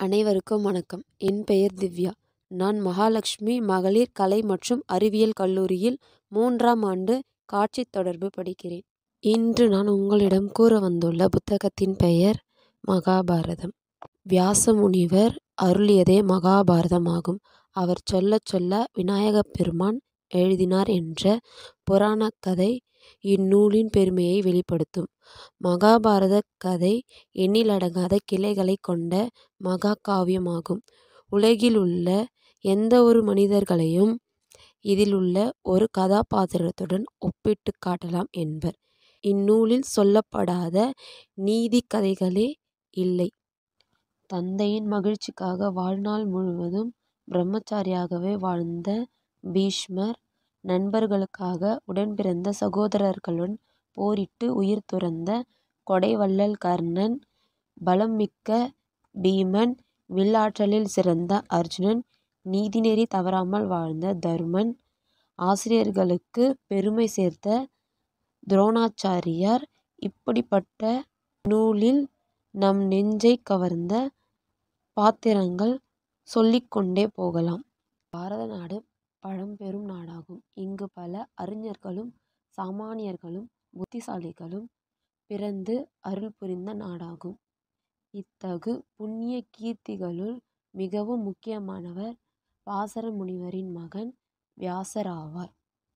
அனைவருக்கும் வணக்கம் என் பெயர் திவ்யா நான் மகாலட்சுமி மகளிர் கலை மற்றும் அறிவியல் கல்லூரியில் மூன்றாம் ஆண்டு காட்சித் தொடர்பு படிக்கிறேன் இன்று நான் உங்களிடம் கூற வந்துள்ள புத்தகத்தின் பெயர் மகாபாரதம் வியாச முனிவர் அருளியதே மகாபாரதம் ஆகும் அவர் சொல்லச் சொல்ல விநாயகப் பெருமான் எழுதினார் என்ற புராணக் கதை இந்நூலின் பெருமையை வெளிப்படுத்தும் மகாபாரத கதை எண்ணிலடங்காத கிளைகளைக் கொண்ட மகா காவியமாகும் உலகில் உள்ள எந்த ஒரு மனிதர்களையும் இதில் உள்ள ஒரு கதாபாத்திரத்துடன் ஒப்பிட்டுக் காட்டலாம் என்பர் இந்நூலில் சொல்லப்படாத நீதிக் கதைகளே இல்லை தந்தையின் மகிழ்ச்சிக்காக வாழ்நாள் முழுவதும் பிரம்மச்சாரியாகவே வாழ்ந்த பீஷ்மர் நண்பர்களுக்காக உடன்பிறந்த சகோதரர்களுடன் போரிட்டு உயிர் துறந்த கொடைவள்ளல் கர்ணன் பலம் மிக்க பீமன் வில்லாற்றலில் சிறந்த அர்ஜுனன் நீதிநெறி தவறாமல் வாழ்ந்த தருமன் ஆசிரியர்களுக்கு பெருமை சேர்த்த துரோணாச்சாரியார் இப்படிப்பட்ட நூலில் நம் நெஞ்சைக் கவர்ந்த பாத்திரங்கள் சொல்லிக்கொண்டே போகலாம் பாரத நாடு பழம்பெரும் நாடாகும் இங்கு பல அறிஞர்களும் சாமானியர்களும் புத்திசாலிகளும் பிறந்து அருள் புரிந்த நாடாகும் இத்தகு புண்ணிய கீர்த்திகளுள் மிகவும் முக்கியமானவர் பராசர முனிவரின் மகன் வியாசர் ஆவார்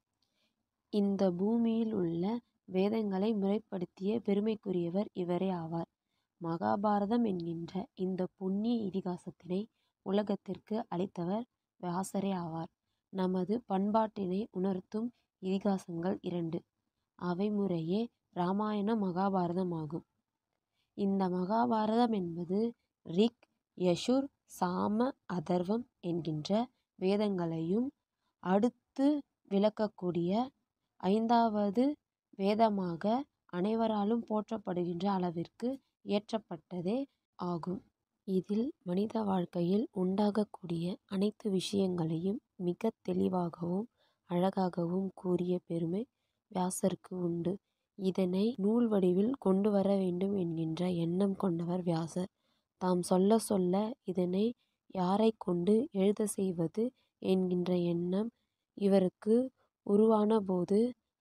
இந்த பூமியில் உள்ள வேதங்களை முறைப்படுத்திய பெருமைக்குரியவர் இவரே ஆவார் மகாபாரதம் என்கின்ற இந்த புண்ணிய இதிகாசத்தினை உலகத்திற்கு அளித்தவர் வியாசரே ஆவார் நமது பண்பாட்டினை உணர்த்தும் இதிகாசங்கள் இரண்டு அவை முறையே இராமாயணம் மகாபாரதம் ஆகும் இந்த மகாபாரதம் என்பது ரிக் யஜுர் சாம அதர்வம் என்கின்ற வேதங்களையும் அடுத்து விளக்கக்கூடிய ஐந்தாவது வேதமாக அனைவராலும் போற்றப்படுகின்ற அளவிற்கு இயற்றப்பட்டதே ஆகும் இதில் மனித வாழ்க்கையில் உண்டாகக்கூடிய அனைத்து விஷயங்களையும் மிக தெளிவாகவும் அழகாகவும் கூறிய பெருமை வியாசருக்கு உண்டு இதனை நூல் வடிவில் கொண்டு வர வேண்டும் என்கின்ற எண்ணம் கொண்டவர் வியாசர் தாம் சொல்ல சொல்ல இதனை யாரைக் கொண்டு எழுத செய்வது என்கின்ற எண்ணம் இவருக்கு உருவான போது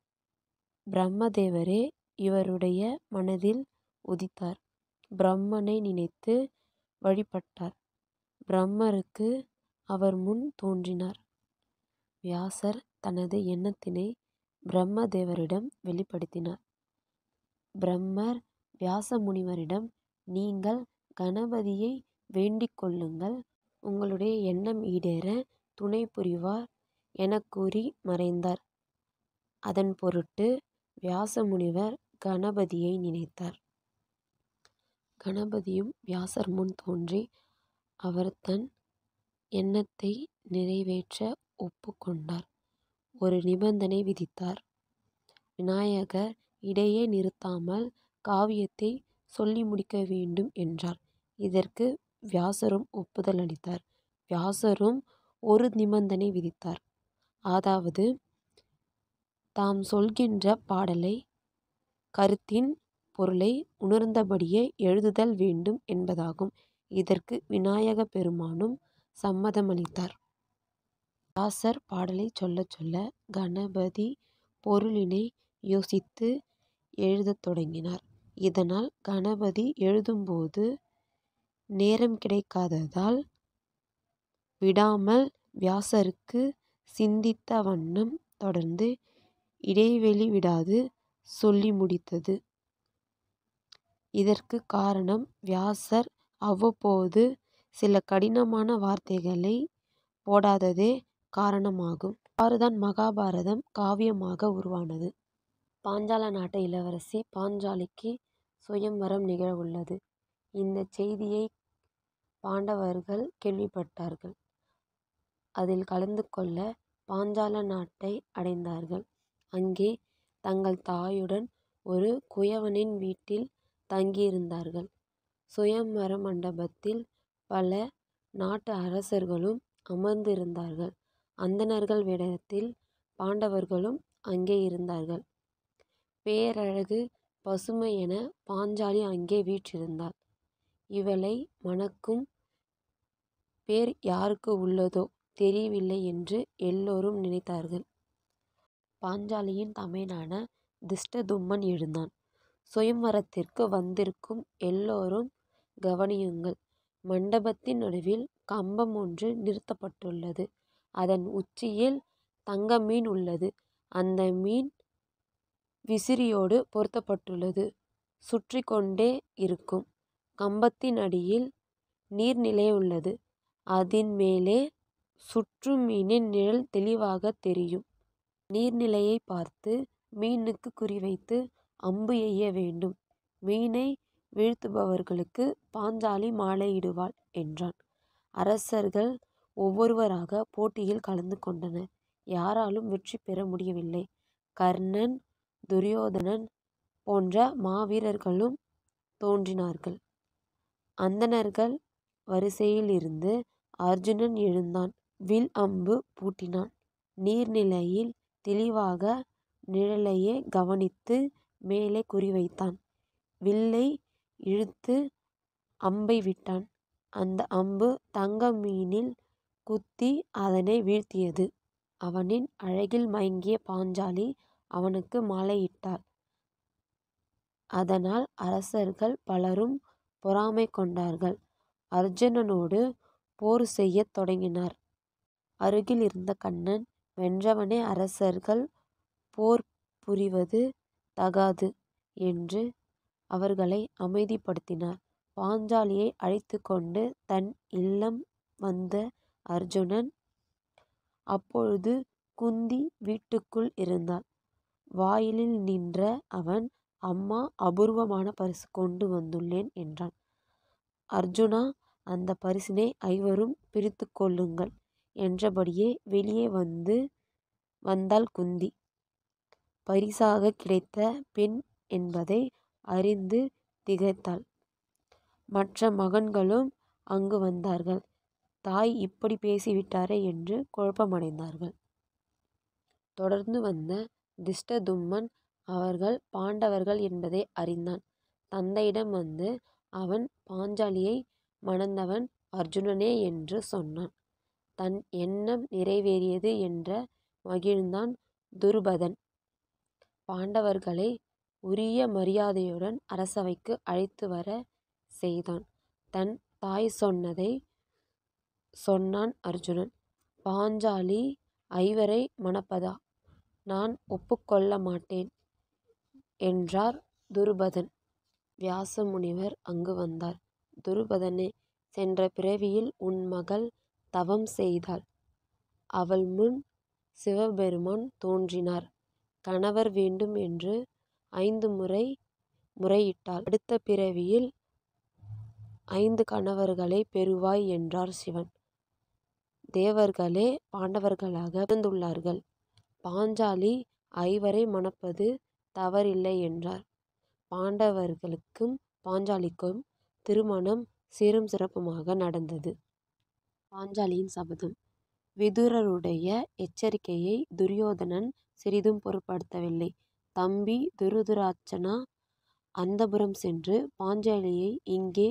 பிரம்மதேவரே இவருடைய மனதில் உதித்தார் பிரம்மனை நினைத்து வழிபட்டார் பிரம்மருக்கு அவர் முன் தோன்றினார் வியாசர் தனது எண்ணத்தினை பிரம்மதேவரிடம் வெளிப்படுத்தினார் பிரம்மர் வியாச முனிவரிடம் நீங்கள் கணபதியை வேண்டிக் கொள்ளுங்கள் உங்களுடைய எண்ணம் ஈடேற துணை புரிவார் எனக் கூறி மறைந்தார் அதன் பொருட்டு வியாச முனிவர் கணபதியை நினைத்தார் கணபதியும் வியாசர் முன் தோன்றி அவர் தன் எண்ணத்தை நிறைவேற்ற ஒப்புக்கொண்டார் ஒரு நிபந்தனை விதித்தார் விநாயகர் இடையே நிறுத்தாமல் காவியத்தை சொல்லி முடிக்க வேண்டும் என்றார் இதற்கு வியாசரும் ஒப்புதல் அளித்தார் வியாசரும் ஒரு நிபந்தனை விதித்தார் அதாவது தாம் சொல்கின்ற பாடலை கருத்தின் பொருளை உணர்ந்தபடியே எழுதுதல் வேண்டும் என்பதாகும் இதற்கு விநாயக பெருமானும் சம்மதமளித்தார் வியாசர் பாடலை சொல்லச் சொல்ல கணபதி பொருளினை யோசித்து எழுதத் தொடங்கினார் இதனால் கணபதி எழுதும்போது நேரம் கிடைக்காததால் விடாமல் வியாசருக்கு சிந்தித்த வண்ணம் தொடர்ந்து இடைவெளி விடாது சொல்லி முடித்தது இதற்கு காரணம் வியாசர் அவ்வப்போது சில கடினமான வார்த்தைகளை போடாததே காரணமாகும் இவ்வாறுதான் மகாபாரதம் காவியமாக உருவானது பாஞ்சால நாட்டு இளவரசி பாஞ்சாலிக்கு சுயம்வரம் நிகழ உள்ளது இந்த செய்தியை பாண்டவர்கள் கேள்விப்பட்டார்கள் அதில் கலந்து கொள்ள பாஞ்சால நாட்டை அடைந்தார்கள் அங்கே தங்கள் தாயுடன் ஒரு குயவனின் வீட்டில் தங்கியிருந்தார்கள் சுயம்வர மண்டபத்தில் பல நாட்டு அரசர்களும் அமர்ந்திருந்தார்கள் அந்தணர்கள் வேடத்தில் பாண்டவர்களும் அங்கே இருந்தார்கள் பேரழகு பசுமை என பாஞ்சாலி அங்கே வீற்றிருந்தாள் இவளை மணக்கும் பேர் யாருக்கு உள்ளதோ தெரியவில்லை என்று எல்லோரும் நினைத்தார்கள். பாஞ்சாலியின் தமையனான திஷ்டதும்னன் எழுந்தான். சுயம்வரத்திற்கு வந்திருக்கும் எல்லோரும் கவனியுங்கள். மண்டபத்தின் நடுவில் கம்பம் ஒன்று நிறுத்தப்பட்டுள்ளது. அதன் உச்சியில் தங்க மீன் உள்ளது. அந்த மீன் விசிறியோடு பொருத்தப்பட்டுள்ளது. சுற்றிக் கொண்டே இருக்கும். கம்பத்தின் அடியில் நீர்நிலையுள்ளது. அதின் மேலே சுற்றும் மீனின் நிழல் தெளிவாகத் தெரியும். நீர்நிலையைப் பார்த்து மீனுக்குக் குறிவைத்து அம்பு எய்ய வேண்டும். மீனை வீழ்த்துபவர்களுக்கு பாஞ்சாலி மாலையிடுவாள் என்றான். அரசர்கள் ஒவ்வொருவராகப் போட்டியில் கலந்து கொண்டனர். யாராலும் வெற்றி பெற முடியவில்லை. கர்ணன் துரியோதனன் போன்ற மாவீரர்களும் தோன்றினார்கள். அந்தணர்கள் வரிசையிலிருந்து அர்ஜுனன் எழுந்தான். வில் அம்பு பூட்டினான். நீர்நிலையில் தெளிவாக நிழலையே கவனித்து மேலே குறிவைத்தான். வில்லை இழுத்து அம்பை விட்டான். அந்த அம்பு தங்க மீனில் குத்தி அதனை வீழ்த்தியது. அவனின் அழகில் மயங்கிய பாஞ்சாலி அவனுக்கு மாலையிட்டாள். அதனால் அரசர்கள் பலரும் பொறாமை கொண்டார்கள். அர்ஜுனனோடு போர் செய்யத் தொடங்கினர். அருகில் இருந்த கண்ணன் வென்றவனே அரசர்கள் போர் புரிவது தகாது என்று அவர்களை அமைதிப்படுத்தினார். பாஞ்சாலியை அழைத்துக் கொண்டு தன் இல்லம் வந்த அர்ஜுனன் அப்பொழுது குந்தி வீட்டுக்குள் இருந்தாள். வாயிலில் நின்ற அவன் அம்மா அபூர்வமான பரிசு கொண்டு வந்துள்ளேன் என்றான். அர்ஜுனா அந்தப் பரிசினை ஐவரும் பிரித்துக் கொள்ளுங்கள் என்றபடியே வெளியே வந்தாள் குந்தி. பரிசாகக் கிடைத்த பெண் என்பதை அறிந்து திகைத்தாள். மற்ற மகன்களும் அங்கு வந்தார்கள். தாய் இப்படிப் பேசிவிட்டாரே என்று குழப்பமடைந்தார்கள். தொடர்ந்து வந்த திஷ்டதும்னன் அவர்கள் பாண்டவர்கள் என்பதை அறிந்தான். தந்தையிடம் வந்து அவன் பாஞ்சாலியை மணந்தவன் அர்ஜுனனே என்று சொன்னான். தன் எண்ணம் நிறைவேறியது என்று மகிழ்ந்தான் துருபதன். பாண்டவர்களை உரிய மரியாதையுடன் அரசவைக்கு அழைத்து வரச் செய்தான். தன் தாய் சொன்னதைச் சொன்னான் அர்ஜுனன். பாஞ்சாலி ஐவரை மணப்பதா? நான் ஒப்புக் கொள்ள மாட்டேன் என்றார் துருபதன். வியாச முனிவர் அங்கு வந்தார். துருபதனே சென்ற பிறவியில் உன் மகள் தவம் செய்தாள். அவள் முன் சிவபெருமான் தோன்றினார். கணவர் வேண்டும் என்று ஐந்து முறை முறையிட்டாள். அடுத்த பிறவியில் ஐந்து கணவர்களைப் பெறுவாய் என்றார் சிவன். தேவர்களே பாண்டவர்களாகப் பிறந்துள்ளார்கள். பாஞ்சாலி ஐவரை மணப்பது தவறில்லை என்றார். பாண்டவர்களுக்கும் பாஞ்சாலிக்கும் திருமணம் சீரும் சிறப்புமாக நடந்தது. பாஞ்சாலியின் சபதம் விதுரருடைய எச்சரிக்கையை துரியோதனன் சிறிதும் பொருட்படுத்தவில்லை. தம்பி திருதராட்டிரனா அந்தப்புரம் சென்று பாஞ்சாலியை இங்கே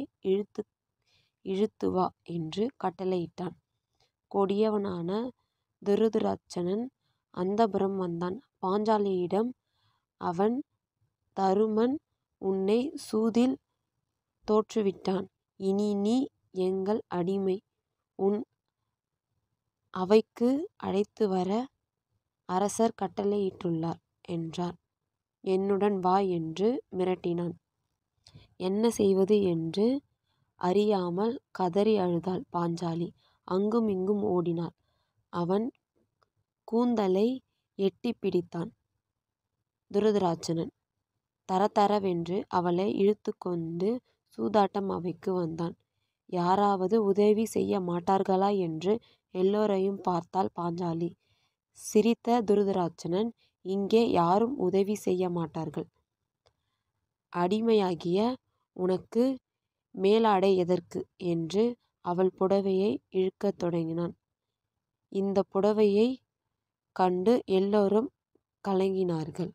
இழுத்து வா என்று கட்டளையிட்டான். கொடியவனான திருதராட்டிரன் அந்தப்புரம் வந்தான். பாஞ்சாலியிடம் அவன் தருமன் உன்னைச் சூதில் தோற்றுவிட்டான். இனி நீ எங்கள் அடிமை. உன் அவைக்கு அழைத்து வர அரசர் கட்டளையிட்டுள்ளார் என்றான். என்னுடன் வா என்று மிரட்டினான். என்ன செய்வது என்று அறியாமல் கதறி அழுதாள் பாஞ்சாலி. அங்கும் இங்கும் ஓடினாள். அவன் கூந்தலை எட்டிப் பிடித்தான் திருதராட்டிரன். தரதரவென்று அவளை இழுத்துக் கொண்டு சூதாட்ட அவைக்கு வந்தான். யாராவது உதவி செய்ய மாட்டார்களா என்று எல்லோரையும் பார்த்தாள் பாஞ்சாலி. சிரித்த திருதராட்டிரன் இங்கே யாரும் உதவி செய்ய மாட்டார்கள். அடிமையாகிய உனக்கு மேலாடை எதற்கு? என்று அவள் புடவையை இழுக்கத் தொடங்கினான். இந்தப் புடவையைக் கண்டு எல்லோரும் கலங்கினார்கள்.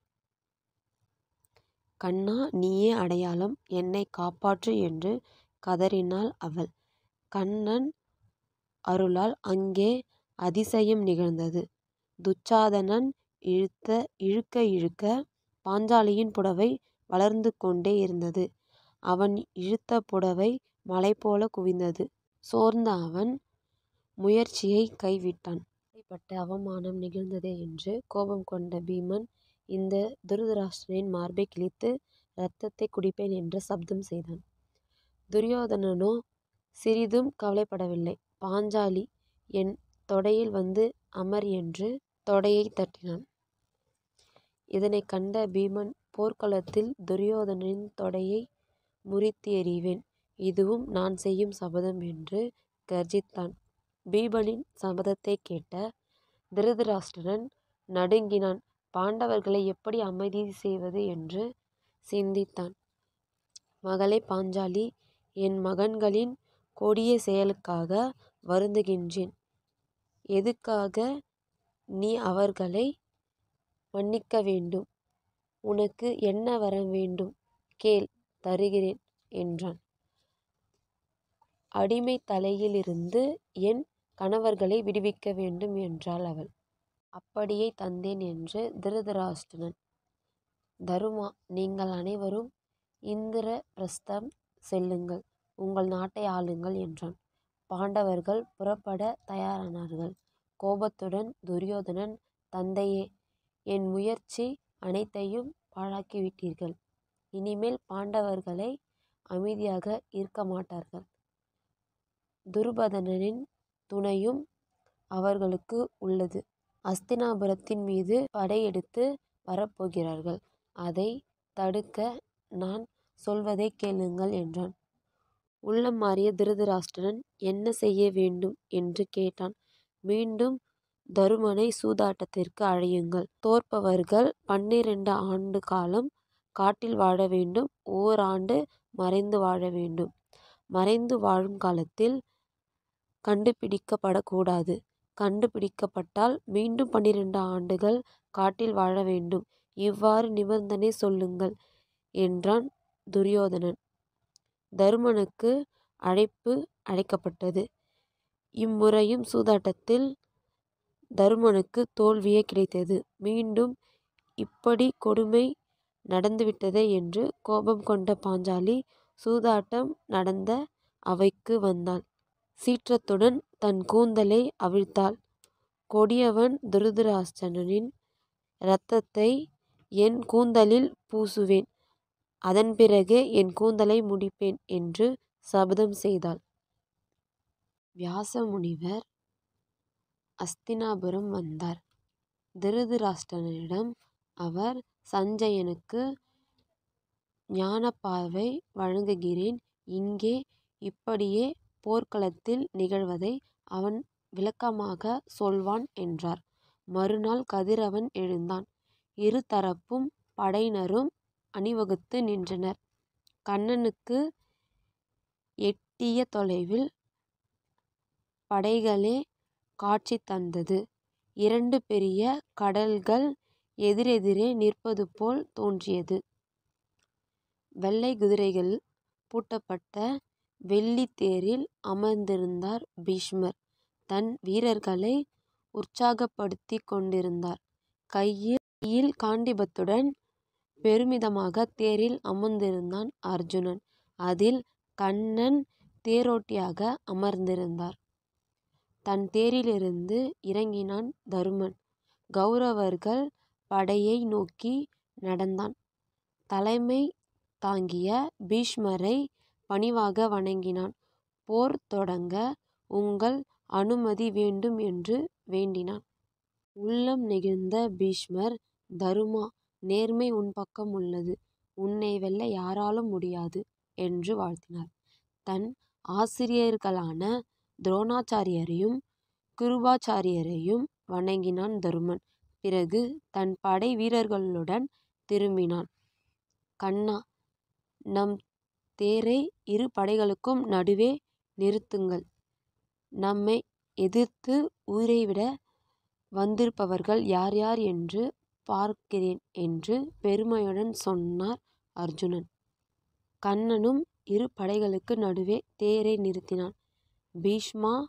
கண்ணா நீயே அடையாளம். என்னைக் காப்பாற்று என்று கதறினாள் அவள். கண்ணன் அருளால் அங்கே அதிசயம் நிகழ்ந்தது. துச்சாதனன் இழுத்த இழுக்க இழுக்க பாஞ்சாலியின் புடவை வளர்ந்து கொண்டே இருந்தது. அவன் இழுத்த புடவை மலைபோலக் குவிந்தது. சோர்ந்த அவன் முயற்சியைக் கைவிட்டான். இப்படிப்பட்ட அவமானம் நிகழ்ந்ததே என்று கோபம் கொண்ட பீமன் இந்த திருதராஷ்டிரனின் மார்பைக் கிழித்து இரத்தத்தைக் குடிப்பேன் என்று சபதம் செய்தான். துரியோதனனோ சிறிதும் கவலைப்படவில்லை. பாஞ்சாலி என் தொடையில் வந்து அமர் என்று தொடையைத் தட்டினான். இதனைக் கண்ட பீமன் போர்க்களத்தில் துரியோதனனின் தொடையை முறித்து எறிவேன். இதுவும் நான் செய்யும் சபதம் என்று கர்ஜித்தான். பீமனின் சபதத்தைக் கேட்ட திருதராஷ்டிரன் நடுங்கினான். பாண்டவர்களை எப்படி அமைதி செய்வது என்று சிந்தித்தான். மகளே பாஞ்சாலி என் மகன்களின் கொடிய செயலுக்காக வருந்துகின்றேன். எதுக்காக நீ அவர்களை மன்னிக்க வேண்டும்? உனக்கு என்ன வரம் வேண்டும்? கேள் தருகிறேன் என்றான். அடிமைத் தலையிலிருந்து என் கணவர்களை விடுவிக்க வேண்டும் என்றாள் அவள். அப்படியே தந்தேன் என்றான் திருதராஷ்டிரன். தருமா நீங்கள் அனைவரும் இந்திரபிரஸ்தம் செல்லுங்கள். உங்கள் நாட்டை ஆளுங்கள் என்றான். பாண்டவர்கள் புறப்படத் தயாரானார்கள். கோபத்துடன் துரியோதனன் தந்தையே என் முயற்சி அனைத்தையும் பாழாக்கிவிட்டீர்கள். இனிமேல் பாண்டவர்களை அமைதியாக இருக்கமாட்டார்கள். துருபதனின் துணையும் அவர்களுக்கு உள்ளது. அஸ்தினாபுரத்தின் மீது படையெடுத்து வரப்போகிறார்கள். அதைத் தடுக்க நான் சொல்வதைக் கேளுங்கள் என்றான். உள்ளம் மாறிய திருதராஷ்டிரன் என்ன செய்ய வேண்டும்? என்று கேட்டான். மீண்டும் தருமனைச் சூதாட்டத்திற்கு அழையுங்கள். தோற்பவர்கள் பன்னிரண்டு ஆண்டு காலம் காட்டில் வாழ வேண்டும். ஓராண்டு மறைந்து வாழ வேண்டும். மறைந்து வாழும் காலத்தில் கண்டுபிடிக்கப்படக் கூடாது. கண்டுபிடிக்கப்பட்டால் மீண்டும் பன்னிரண்டு ஆண்டுகள் காட்டில் வாழ வேண்டும். இவ்வாறு நிபந்தனை சொல்லுங்கள் என்றான் துரியோதனன். தருமனுக்கு அழைப்பு அழைக்கப்பட்டது. இம்முறையும் சூதாட்டத்தில் தருமனுக்குத் தோல்வியே கிடைத்தது. மீண்டும் இப்படிக் கொடுமை நடந்துவிட்டதே என்று கோபம் கொண்ட பாஞ்சாலி சூதாட்டம் நடந்த அவைக்கு வந்தாள். சீற்றத்துடன் தன் கூந்தலை அவிழ்த்தாள். கொடியவன் திருதராஷ்டிரனின் இரத்தத்தை என் கூந்தலில் பூசுவேன். அதன் பிறகே என் கூந்தலை முடிப்பேன் என்று சபதம் செய்தாள். வியாச முனிவர் அஸ்தினாபுரம் வந்தார். திருதராஷ்டிரனிடம் அவர் சஞ்சயனுக்கு ஞானப்பார்வை வழங்குகிறேன். இங்கே இப்படியே போர்க்களத்தில் நிகழ்வதை அவன் விளக்கமாகச் சொல்வான் என்றார். மறுநாள் கதிரவன் எழுந்தான். இரு தரப்புப் படையினரும் அணிவகுத்து நின்றனர். கண்ணனுக்கு எட்டிய தொலைவில் படைகளே காட்சி தந்தது. இரண்டு பெரிய கடல்கள் எதிரெதிரே நிற்பதுபோல் தோன்றியது. வெள்ளைக் குதிரைகள் பூட்டப்பட்ட வெள்ளித் தேரில் அமர்ந்திருந்தார் பீஷ்மர். தன் வீரர்களை உற்சாகப்படுத்திக் கொண்டிருந்தார். கையில் காண்டீபத்துடன் பெருமிதமாகத் தேரில் அமர்ந்திருந்தான் அர்ஜுனன். அதில் கண்ணன் தேரோட்டியாக அமர்ந்திருந்தார். தன் தேரிலிருந்து இறங்கினான் தருமன். கவுரவர்கள் படையை நோக்கி நடந்தான். தலைமை தாங்கிய பீஷ்மரைப் பணிவாக வணங்கினான். போர் தொடங்க உங்கள் அனுமதி வேண்டும் என்று வேண்டினான். உள்ளம் நெகிழ்ந்த பீஷ்மர் தருமா நேர்மை உன் பக்கம் உள்ளது. உன்னை வெல்ல யாராலும் முடியாது என்று வாழ்த்தினார். தன் ஆசிரியர்களான துரோணாச்சாரியரையும் கிருபாச்சாரியரையும் வணங்கினான் தருமன். பிறகு தன் படை வீரர்களுடன் திரும்பினான். கண்ணா நம் தேரை இரு படைகளுக்கும் நடுவே நிறுத்துங்கள். நம்மை எதிர்த்து உயிரைவிட வந்திருப்பவர்கள் யார் யார் என்று பார்க்கிறேன் என்று பெருமையுடன் சொன்னார் அர்ஜுனன். கண்ணனும் இரு படைகளுக்கு நடுவே தேரை நிறுத்தினான். பீஷ்மா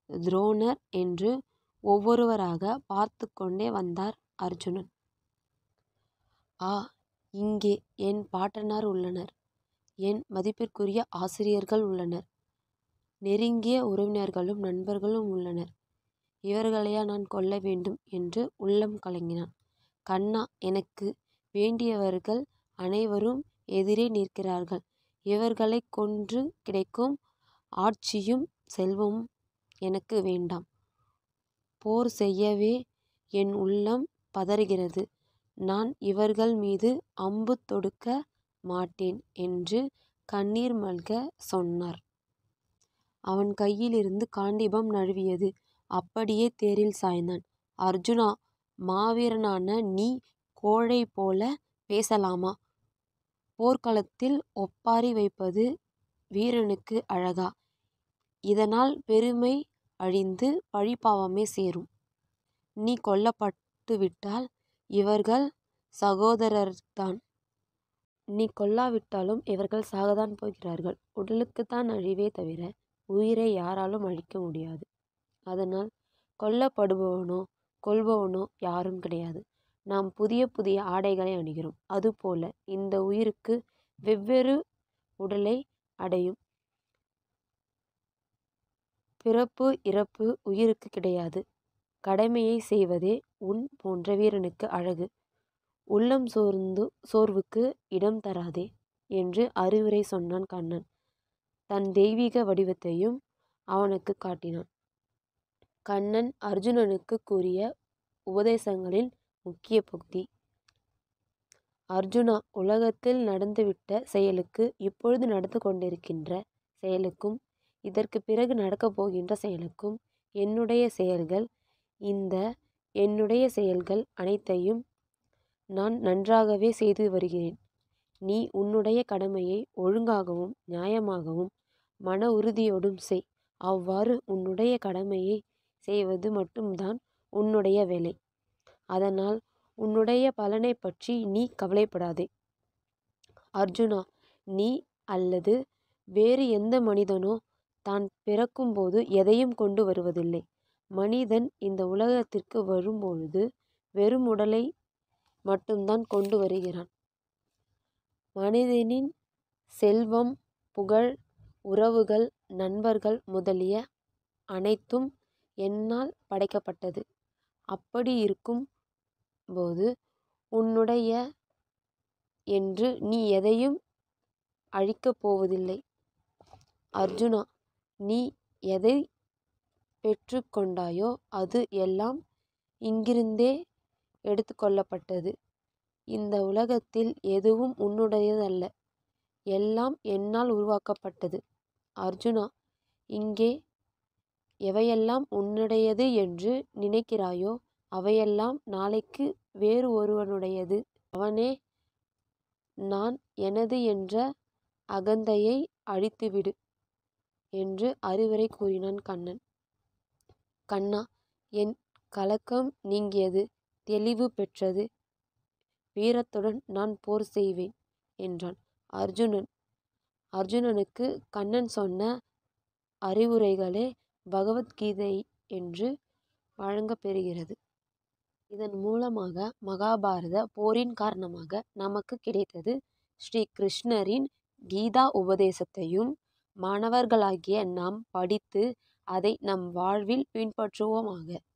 துரோணர் என்று ஒவ்வொருவராகப் பார்த்துக் கொண்டே வந்தார் அர்ஜுனன். ஆ. இங்கே என் பாட்டனார் உள்ளனர். என் மதிப்பிற்குரிய ஆசிரியர்கள் உள்ளனர். நெருங்கிய உறவினர்களும் நண்பர்களும் உள்ளனர். இவர்களையா நான் கொல்ல வேண்டும் என்று உள்ளம் கலங்கினான். கண்ணா. எனக்கு வேண்டியவர்கள் அனைவரும் எதிரே நிற்கிறார்கள். இவர்களைக் கொன்று கிடைக்கும் ஆட்சியும் செல்வமும் எனக்கு வேண்டாம். போர் செய்யவே என் உள்ளம் பதறுகிறது. நான் இவர்கள் மீது அம்பு தொடுக்க மாட்டேன் என்று கண்ணீர் மல்கச் சொன்னார். அவன் கையிலிருந்து காண்டீபம் நழுவியது. அப்படியே தேரில் சாய்ந்தான். அர்ஜுனா. மாவீரனான நீ கோழை போலப் பேசலாமா? போர்க்களத்தில் ஒப்பாரி வைப்பது வீரனுக்கு அழகா? இதனால் பெருமை அழிந்து பழிபாவமே சேரும். நீ கொல்லப்பட்டுவிட்டால் இவர்கள் சகோதரர்தான். நீ கொல்லாவிட்டாலும் இவர்கள் சாகத்தான் போகிறார்கள். உடலுக்குத்தான் அழிவே தவிர உயிரை யாராலும் அழிக்க முடியாது. அதனால் கொல்லப்படுபவனோ கொல்பவனோ யாரும் கிடையாது. நாம் புதிய புதிய ஆடைகளை அணிகிறோம். அதுபோல இந்த உயிருக்கு வெவ்வேறு உடலை அடையும் பிறப்பு இறப்பு உயிருக்குக் கிடையாது. கடமையைச் செய்வதே உன் போன்ற வீரனுக்கு அழகு. உள்ளம் சோர்வுக்கு இடம் தராதே என்று அறிவுரை சொன்னான் கண்ணன். தன் தெய்வீக வடிவத்தையும் அவனுக்குக் காட்டினான். கண்ணன் அர்ஜுனனுக்குக் கூறிய உபதேசங்களில் முக்கிய பகுதி. அர்ஜுனா. உலகத்தில் நடந்துவிட்ட செயலுக்கும் இப்பொழுது நடந்து கொண்டிருக்கின்ற செயலுக்கும் இதற்குப் பிறகு நடக்கப் போகின்ற செயலுக்கும் என்னுடைய செயல்கள் இந்த என்னுடைய செயல்கள் அனைத்தையும் நான் நன்றாகவே செய்து வருகிறேன். நீ உன்னுடைய கடமையை ஒழுங்காகவும் நியாயமாகவும் மன உறுதியோடும் செய். அவ்வாறு உன்னுடைய கடமையைச் செய்வது மட்டும்தான் உன்னுடைய வேலை. அதனால் உன்னுடைய பலனைப் பற்றி நீ கவலைப்படாதே. அர்ஜுனா. நீ அல்லது வேறு எந்த மனிதனோ தான் பிறக்கும்போது எதையும் கொண்டு வருவதில்லை. மனிதன் இந்த உலகத்திற்கு வரும்பொழுது வெறும் உடலை மட்டும்தான் கொண்டு வருகிறான். மனிதனின் செல்வம் புகழ் உறவுகள் நண்பர்கள் முதலிய அனைத்தும் என்னால் படைக்கப்பட்டது. அப்படியிருக்கும்போது உன்னுடைய என்று நீ எதையும் அழிக்கப் போவதில்லை. அர்ஜுனா. நீ எதைப் பெற்றுக் கொண்டாயோ அது எல்லாம் இங்கிருந்தே எடுத்துக் கொள்ளப்பட்டது. இந்த உலகத்தில் எதுவும் உன்னுடையதல்ல. எல்லாம் என்னால் உருவாக்கப்பட்டது. அர்ஜுனா. இங்கே எவையெல்லாம் உன்னுடையது என்று நினைக்கிறாயோ அவையெல்லாம் நாளைக்கு வேறு ஒருவனுடையது. அவனே நான் எனது என்ற அகந்தையை அழித்துவிடு என்று அறிவுரை கூறினான் கண்ணன். கண்ணா. என் கலக்கம் நீங்கியது. தெளிவு பெற்றது. வீரத்துடன் நான் போர் செய்வேன் என்றான் அர்ஜுனன். அர்ஜுனனுக்குக் கண்ணன் சொன்ன அறிவுரைகளே பகவத் கீதை என்று வழங்கப்பெறுகிறது. இதன் மூலமாக மகாபாரதப் போரின் காரணமாக நமக்குக் கிடைத்தது ஸ்ரீ கிருஷ்ணரின் கீதா உபதேசத்தையும் மாணவர்களாகிய நாம் படித்து அதை நம் வாழ்வில் பின்பற்றுவோமாக.